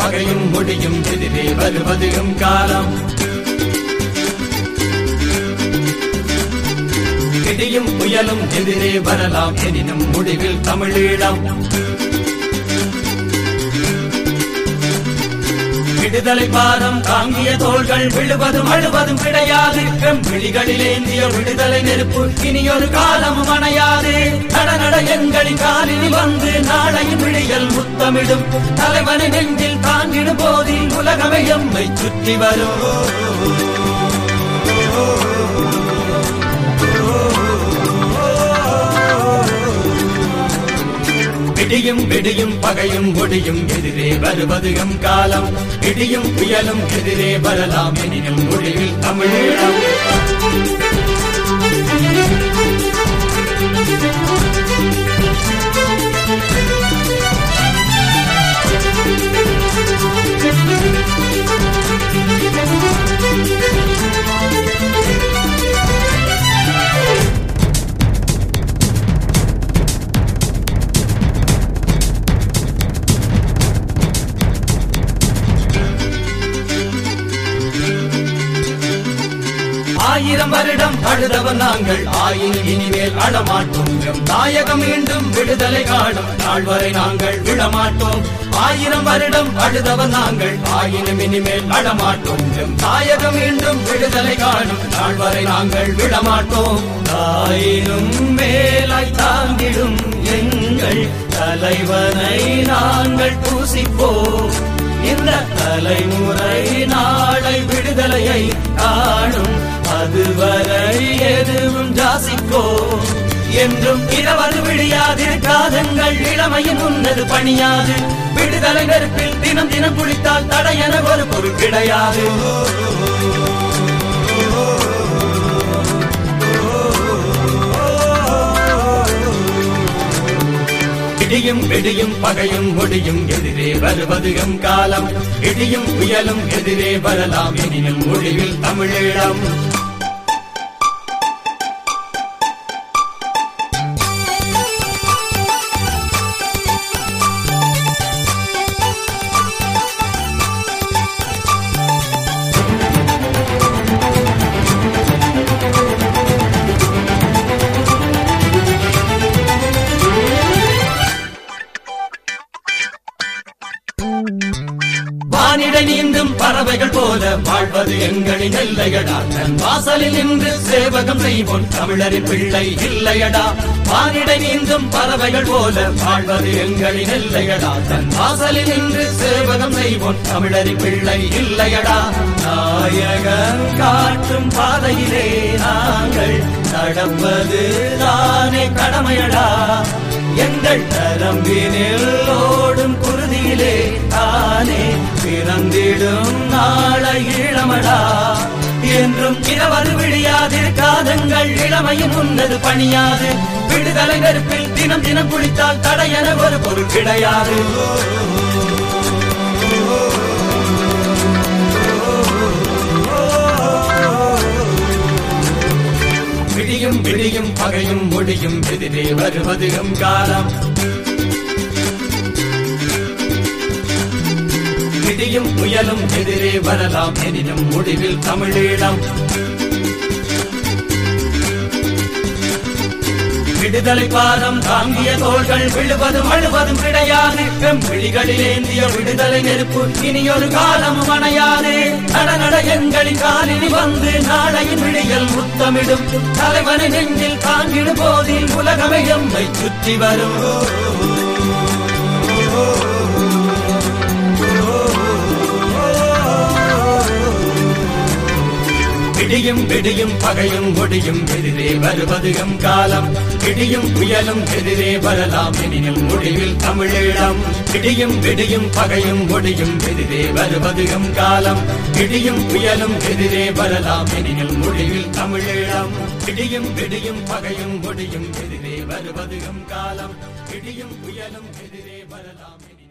பகையும் முடியும் எதிரே வருவதும் காலம் இடியும் புயலும் எதிரே வரலாம் எனினும் முடிவில் தமிழீழம் விடுதலை பாரம் தாங்கிய தோள்கள் விழுவதும் அழுவதும் கிடையாது எம் விழிகளில் ஏந்திய விடுதலை நெருப்பு இனியொரு காலமும் அணையாது நட நட எங்களின் காலில் வந்து நாளையின் விழிகள் முத்தமிடும் தலைவனை நெஞ்சில் தாங்கிடும் போதில் உலகமே எம்மை சுற்றி வரும் விடியும் விடியும் பகையும் ஒடியும் எதிரே வருவது எம் காலம் இடியும் புயலும் எதிரே வரலாம் எனினும் முடிவில் தமிழீழம் ஆயிரம் வருடம் அழுதவன் நாங்கள் ஆயினும் இனிமேல் அழமாட்டோம் எம் தாயகம் மீண்டும் விடுதலை காணும் நாள் வரை நாங்கள் விழமாட்டோம் ஆயிரம் வருடம் அழுதவன் நாங்கள் ஆயினும் இனிமேல் அழமாட்டோம் எம் தாயகம் மீண்டும் விடுதலை காணும் நாள் வரை நாங்கள் விழமாட்டோம் ஆயினும் மேலாய் தாங்கிடும் எங்கள் தலைவனை நாங்கள் பூசிப்போம் இந்த தலைமுறை நாளை விடுதலையை காணும் அதுவரை எதுவும் ஜாசிக்கோ என்றும் இரவது விழியாது காதங்கள் இளமையின் உன்னது பணியாது விடுதலை நெருப்பில் தினம் தினம் குளித்தால் தடையென ஒரு பொருள் கிடையாது இடியும் வெடியும் பகையும் ஒடியும் எதிரே வருவது எம் காலம் இடியும் புயலும் எதிரே வரலாம் எனினும் முடிவில் தமிழீழம் வானிட நீந்தும் பறவைகள் போல வாழ்வது எங்களின் எல்லையடா தன் வாசலில் நின்று சேவகம் செய்வோம் தமிழரின் பிள்ளை இல்லையடா வானிட நீந்தும் பறவைகள் போல வாழ்வது எங்களின் எல்லையடா தன் வாசலில் நின்று சேவகம் செய்வோம் தமிழரின் பிள்ளை இல்லையடா நாயகன் காட்டும் பாதையிலே நாங்கள் நடப்பது தானே கடமையடா எங்கள் தரம்பினில் ஓடும் குருதியிலே தானே பிறந்திடும் நாளை இளமடா என்றும் இரவது விழியாதிருக்காதங்கள் இளமையின் உன்னது பணியாது விடுதலை நெருப்பில் தினம் தினம் குளித்தால் தடையென ஒரு பொருள் கிடையாது விடியும் விடியும் பகையும் முடியும் எதிரே வருவது எம் காலம் விடியும் புயலும் எதிரே வரலாம் எனினும் முடிவில் தமிழீழம் விடுதலை பாரம் தாங்கிய தோள்கள் விழுவதும் அழுவதும் கிடையாது எம் விழிகளில் ஏந்திய விடுதலை நெருப்பு இனியொரு காலமும் அணையாது நட நட எங்களின் காலில் வந்து நாளையின் விழிகள் முத்தமிடும் தலைவனை நெஞ்சில் தாங்கிடும் போதில் உலகமே எம்மை சுற்றி வரும் இடியும் வெடியும் பகையும் ஒடியும் எதிரே வருவது எம் காலம் இடியும் புயலும் எதிரே வரலாம் எனினும் முடிவில் தமிழீழம் இடியும் வெடியும் பகையும் ஒடியும் எதிரே வருவது எம் காலம் இடியும் புயலும் எதிரே வரலாம் எனினும் முடிவில் தமிழீழம் இடியும் வெடியும் பகையும் ஒடியும் எதிரே வருவது எம் காலம் இடியும் புயலும் எதிரே வரலாம் எனினும்